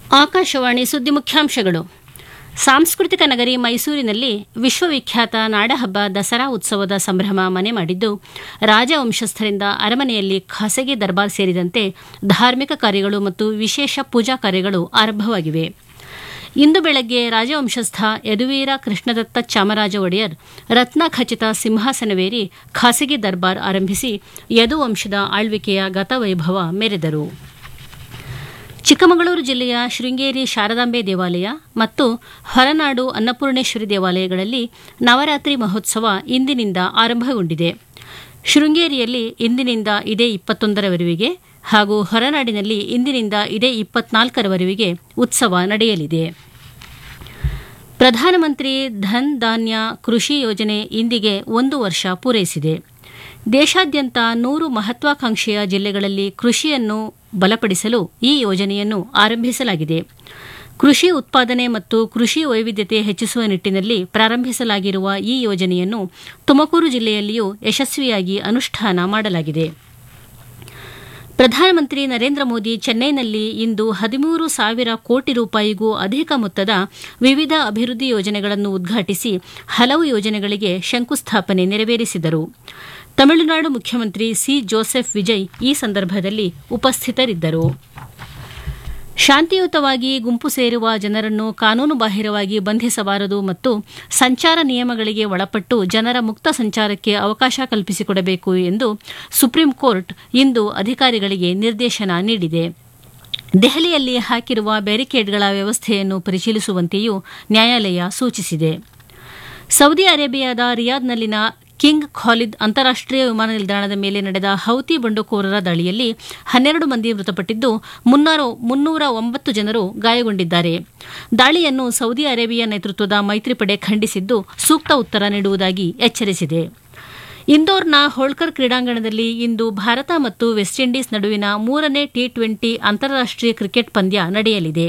ಆಕಾಶವಾಣಿ ಸುದ್ದಿ ಮುಖ್ಯಾಂಶಗಳು ಸಾಂಸ್ಕೃತಿಕ ನಗರಿ ಮೈಸೂರಿನಲ್ಲಿ ವಿಶ್ವವಿಖ್ಯಾತ ನಾಡಹಬ್ಬ ದಸರಾ ಉತ್ಸವದ ಸಂಭ್ರಮ ಮನೆ ಮಾಡಿದ್ದು ರಾಜವಂಶಸ್ಥರಿಂದ ಅರಮನೆಯಲ್ಲಿ ಖಾಸಗಿ ದರ್ಬಾರ್ ಸೇರಿದಂತೆ ಧಾರ್ಮಿಕ ಕಾರ್ಯಗಳು ಮತ್ತು ವಿಶೇಷ ಪೂಜಾ ಕಾರ್ಯಗಳು ಆರಂಭವಾಗಿವೆ ಇಂದು ಬೆಳಗ್ಗೆ ರಾಜವಂಶಸ್ಥ ಯದುವೀರ ಕೃಷ್ಣದತ್ತ ಚಾಮರಾಜ ಒಡೆಯರ್ ರತ್ನಖಚಿತ ಸಿಂಹಾಸನವೇರಿ ಖಾಸಗಿ ದರ್ಬಾರ್ ಆರಂಭಿಸಿ ಯದುವಂಶದ ಆಳ್ವಿಕೆಯ ಗತವೈಭವ ಮೆರೆದರು ಚಿಕ್ಕಮಗಳೂರು ಜಿಲ್ಲೆಯ ಶೃಂಗೇರಿ ಶಾರದಾಂಬೆ ದೇವಾಲಯ ಮತ್ತು ಹೊರನಾಡು ಅನ್ನಪೂರ್ಣೇಶ್ವರಿ ದೇವಾಲಯಗಳಲ್ಲಿ ನವರಾತ್ರಿ ಮಹೋತ್ಸವ ಇಂದಿನಿಂದ ಆರಂಭಗೊಂಡಿದೆ ಶೃಂಗೇರಿಯಲ್ಲಿ ಇಂದಿನಿಂದ ಇದೇ ಇಪ್ಪತ್ತೊಂದರವರೆಗೆ ಹಾಗೂ ಹೊರನಾಡಿನಲ್ಲಿ ಇಂದಿನಿಂದ ಇದೇ ಇಪ್ಪತ್ನಾಲ್ಕರವರೆಗೆ ಉತ್ಸವ ನಡೆಯಲಿದೆ ಪ್ರಧಾನಮಂತ್ರಿ ಧನ್ ಧಾನ್ಯ ಕೃಷಿ ಯೋಜನೆ ಇಂದಿಗೆ ಒಂದು ವರ್ಷ ಪೂರೈಸಿದೆ ದೇಶಾದ್ಯಂತ ನೂರು ಮಹತ್ವಾಕಾಂಕ್ಷೆಯ ಜಿಲ್ಲೆಗಳಲ್ಲಿ ಕೃಷಿಯನ್ನು ಬಲಪಡಿಸಲು ಈ ಯೋಜನೆಯನ್ನು ಆರಂಭಿಸಲಾಗಿದೆ ಕೃಷಿ ಉತ್ಪಾದನೆ ಮತ್ತು ಕೃಷಿ ವೈವಿಧ್ಯತೆ ಹೆಚ್ಚಿಸುವ ನಿಟ್ಟಿನಲ್ಲಿ ಪ್ರಾರಂಭಿಸಲಾಗಿರುವ ಈ ಯೋಜನೆಯನ್ನು ತುಮಕೂರು ಜಿಲ್ಲೆಯಲ್ಲಿಯೂ ಯಶಸ್ವಿಯಾಗಿ ಅನುಷ್ಠಾನ ಮಾಡಲಾಗಿದೆ ಪ್ರಧಾನಮಂತ್ರಿ ನರೇಂದ್ರ ಮೋದಿ ಚೆನ್ನೈನಲ್ಲಿ ಇಂದು ಹದಿಮೂರು ಸಾವಿರ ಕೋಟಿ ರೂಪಾಯಿಗೂ ಅಧಿಕ ಮೊತ್ತದ ವಿವಿಧ ಅಭಿವೃದ್ಧಿ ಯೋಜನೆಗಳನ್ನು ಉದ್ಘಾಟಿಸಿ ಹಲವು ಯೋಜನೆಗಳಿಗೆ ಶಂಕುಸ್ಥಾಪನೆ ನೆರವೇರಿಸಿದರು ತಮಿಳುನಾಡು ಮುಖ್ಯಮಂತ್ರಿ ಸಿ ಜೋಸೆಫ್ ವಿಜಯ್ ಈ ಸಂದರ್ಭದಲ್ಲಿ ಉಪಸ್ಥಿತರಿದ್ದರು ಶಾಂತಿಯುತವಾಗಿ ಗುಂಪು ಸೇರುವ ಜನರನ್ನು ಕಾನೂನುಬಾಹಿರವಾಗಿ ಬಂಧಿಸಬಾರದು ಮತ್ತು ಸಂಚಾರ ನಿಯಮಗಳಿಗೆ ಒಳಪಟ್ಟು ಜನರ ಮುಕ್ತ ಸಂಚಾರಕ್ಕೆ ಅವಕಾಶ ಕಲ್ಪಿಸಿಕೊಡಬೇಕು ಎಂದು ಸುಪ್ರೀಂ ಕೋರ್ಟ್ ಇಂದು ಅಧಿಕಾರಿಗಳಿಗೆ ನಿರ್ದೇಶನ ನೀಡಿದೆ ದೆಹಲಿಯಲ್ಲಿ ಹಾಕಿರುವ ಬ್ಯಾರಿಕೇಡ್ಗಳ ವ್ಯವಸ್ಥೆಯನ್ನು ಪರಿಶೀಲಿಸುವಂತೆಯೂ ನ್ಯಾಯಾಲಯ ಸೂಚಿಸಿದೆ ಸೌದಿ ಅರೇಬಿಯಾದ ರಿಯಾದ್ನಲ್ಲಿನ ಕಿಂಗ್ ಖಾಲಿದ್ ಅಂತಾರಾಷ್ಟೀಯ ವಿಮಾನ ನಿಲ್ದಾಣದ ಮೇಲೆ ನಡೆದ ಹೌತಿ ಬಂಡುಕೋರರ ದಾಳಿಯಲ್ಲಿ ಹನ್ನೆರಡು ಮಂದಿ ಮೃತಪಟ್ಟಿದ್ದು ಮುನ್ನೂರ ಒಂಬತ್ತು ಜನರು ಗಾಯಗೊಂಡಿದ್ದಾರೆ ದಾಳಿಯನ್ನು ಸೌದಿ ಅರೇಬಿಯಾ ನೇತೃತ್ವದ ಮೈತ್ರಿಪಡೆ ಖಂಡಿಸಿದ್ದು ಸೂಕ್ತ ಉತ್ತರ ನೀಡುವುದಾಗಿ ಎಚ್ಚರಿಸಿದೆ ಇಂದೋರ್ನ ಹೋಳ್ಕರ್ ಕ್ರೀಡಾಂಗಣದಲ್ಲಿ ಇಂದು ಭಾರತ ಮತ್ತು ವೆಸ್ಟ್ ಇಂಡೀಸ್ ನಡುವಿನ ಮೂರನೇ ಟಿ ಟ್ವೆಂಟಿ ಅಂತಾರಾಷ್ಟೀಯ ಕ್ರಿಕೆಟ್ ಪಂದ್ಯ ನಡೆಯಲಿದೆ